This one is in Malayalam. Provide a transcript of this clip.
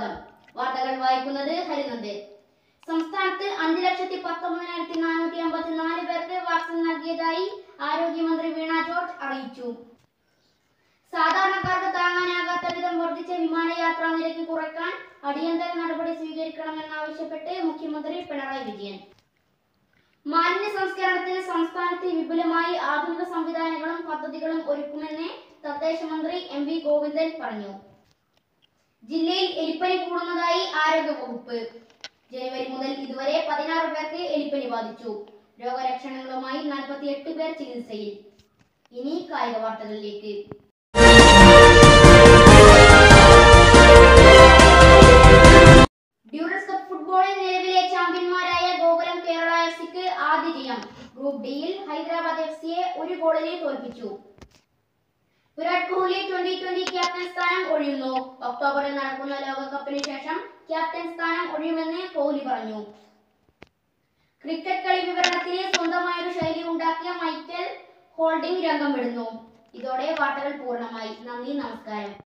സ്വാഗതം വാർത്തകൾ വായിക്കുന്നത് ഹരിനന്ദൻ സംസ്ഥാനത്ത് അഞ്ച് ലക്ഷത്തി പത്തൊമ്പതിനായിരത്തി നാനൂറ്റി അമ്പത്തി നാല് പേർക്ക് വാക്സിൻ നൽകിയതായി ആരോഗ്യമന്ത്രി വീണ ജോർജ് അറിയിച്ചു സാധാരണക്കാർക്ക് താങ്ങാനാകാത്ത വിധം വർദ്ധിച്ച വിമാനയാത്രാ നിരക്ക് കുറയ്ക്കാൻ അടിയന്തര നടപടി സ്വീകരിക്കണമെന്നാവശ്യപ്പെട്ട് മുഖ്യമന്ത്രി പിണറായി വിജയൻ മാലിന്യ സംസ്കരണത്തിന് സംസ്ഥാനത്ത് വിപുലമായി ആധുനിക സംവിധാനങ്ങളും പദ്ധതികളും ഒരുക്കുമെന്ന് തദ്ദേശ മന്ത്രി എം വി ഗോവിന്ദൻ പറഞ്ഞു ജില്ലയിൽ എലിപ്പനി കൂടുന്നതായി ആരോഗ്യ വകുപ്പ് ജനുവരി മുതൽ ഇതുവരെ പതിനാറ് പേർക്ക് എലിപ്പനി ബാധിച്ചു രോഗലക്ഷണങ്ങളുമായി നാൽപ്പത്തിയെട്ട് പേർ ചികിത്സയിൽ ഇനി കായിക വാർത്തകളിലേക്ക് ഡ്യൂറസ് കപ്പ് ഫുട്ബോളിൽ നിലവിലെ ചാമ്പ്യന്മാരായ ഗോകുലം കേരള എഫ് സിക്ക് ആദ്യ ജയം ഗ്രൂപ്പ് ഡിയിൽ ഹൈദരാബാദ് എഫ് സിയെ ഒരു ഗോളിനെ തോൽപ്പിച്ചു Virat Kohli twenty twenty captain സ്ഥാനം ഒഴിയുന്നു ഒക്ടോബറിൽ നടക്കുന്ന ലോകകപ്പിന് ശേഷം ക്യാപ്റ്റൻ സ്ഥാനം ഒഴിയുമെന്ന് കോഹ്ലി പറഞ്ഞു ക്രിക്കറ്റ് കളി വിവരണത്തിന് സ്വന്തമായൊരു ശൈലി ഉണ്ടാക്കിയ മൈക്കൽ ഹോൾഡിംഗ് രംഗം വിടുന്നു ഇതോടെ വാർത്തകൾ പൂർണ്ണമായി നന്ദി നമസ്കാരം